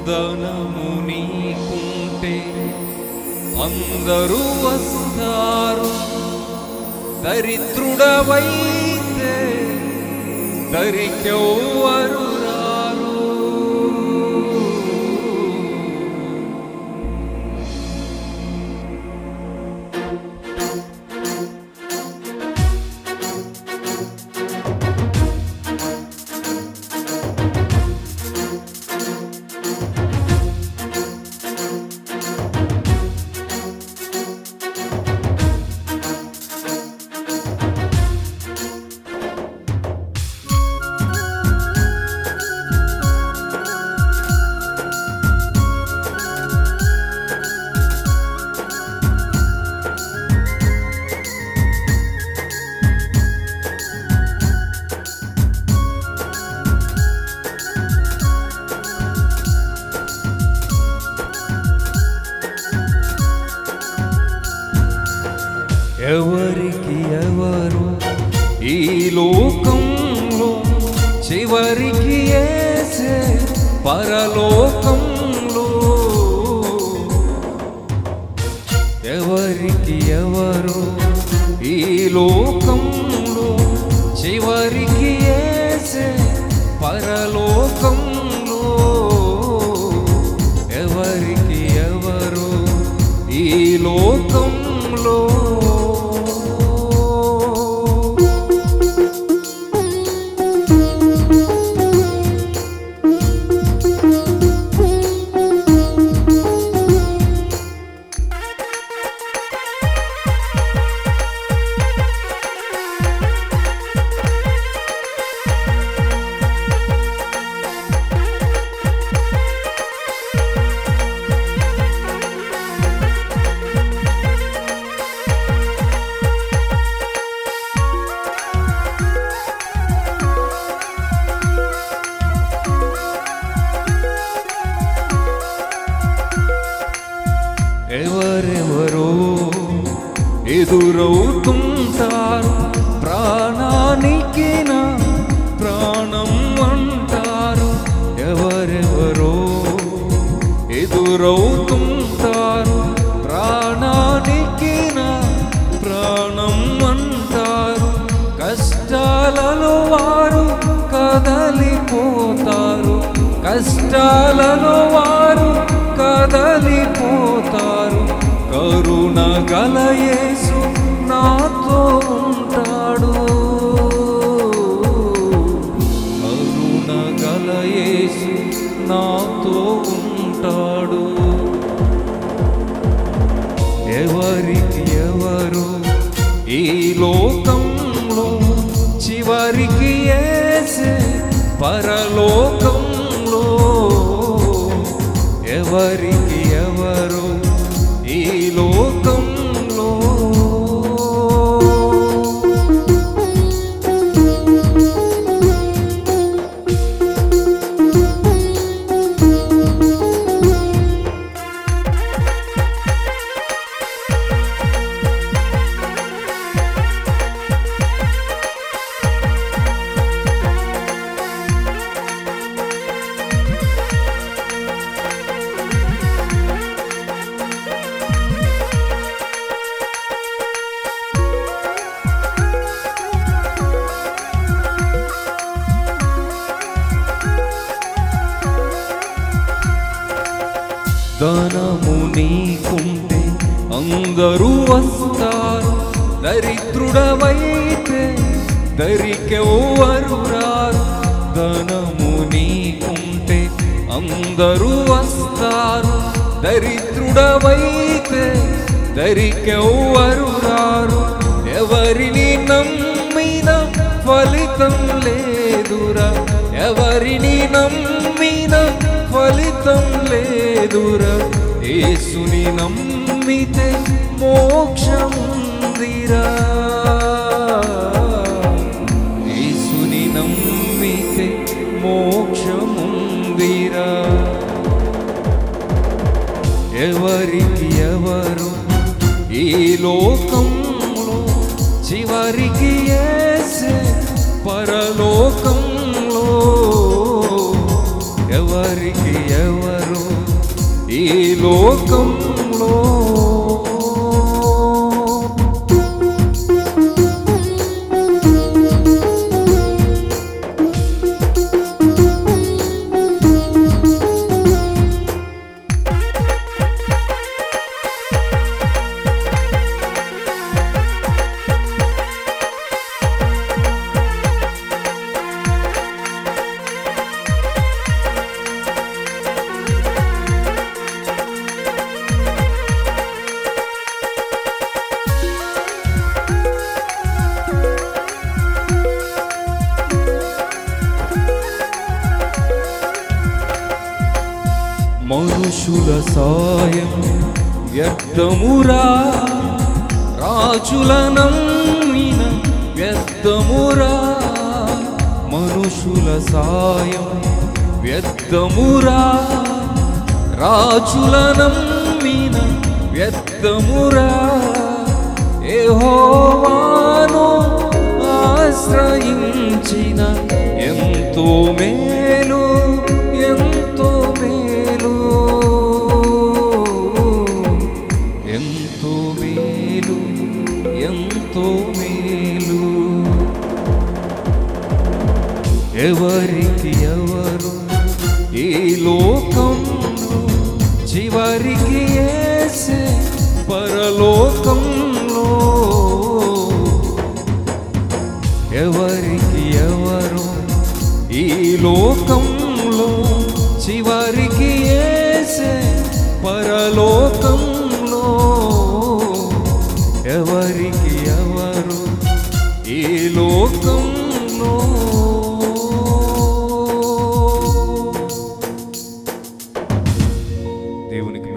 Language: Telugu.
ధనము నీకుంటే అందరూ వస్తారు దరిద్రుడవైతే దరికెవ్వరు రారు ఎవరికి ఎవరు ఈ లోకంలో చివరికి ఏసే పరలోకంలో ఎవరికి ఎవరు ఈ లోకంలో చివరికి ఏసే పరలోకంలో ఎవరికి ఎవరు ఈ లోకంలో ఎవరెవరో ఎదురవుతుంటారు ప్రాణానికి నా ప్రాణం అంటారు ఎవరెవరో ఎదురవుతుంటారు ప్రాణానికి నా ప్రాణం అంటారు కష్టాలలో వారు కదలిపోతారు కష్టాలలో వారు కదలిపోతారు కరుణ గల యేసు నాతో ఉంటాడు కరుణ గల యేసు నాతో ఉంటాడు ఎవరికి ఎవరు ఈ లోకంలో చివరికి ఏసే పరలోకంలో ఎవరికి ఎవరు ఈ లోకంలో ధనము నీకుంటే అందరూ వస్తారు దరిద్రుడవైతే దరికెవ్వరు రారు ధనము నీకుంటే అందరూ వస్తారు దరిద్రుడవైతే దరికెవ్వరు రారు ఎవరిని నమ్మిన ఫలితం లేదురా ఎవరిని నమ్మిన ఫలితం లేదురా యేసుని నమ్మితే మోక్షముందిరా యేసుని నమ్మితే మోక్షముందిరా ఎవరికి ఎవరు ఈ లోకంలో చివరికి ఏసే పరలోకంలో ఎవరికి ఎవరు లోకంలో మనుషుల సాయం వ్యర్థమురా రాజుల నమ్మిన వ్యర్థమురా మనుషుల సాయం వ్యర్థమురా రాజుల నమ్మిన వ్యర్థమురా యెహోవాను ఆశ్రయించిన ఎంతో మేలు ఎంతో మేలు ఎంతో మేలు ఎంతో మేలు ఎవరికి ఎవరు ఈ లోకంలో చివరికి ఏసే పరలోకంలో ఎవరికి ఎవరు ఈ లోకంలో చివరికి ఏసే పరలోకంలో ఎవరికి ఎవరు ఈ లోకంలో దేవునికి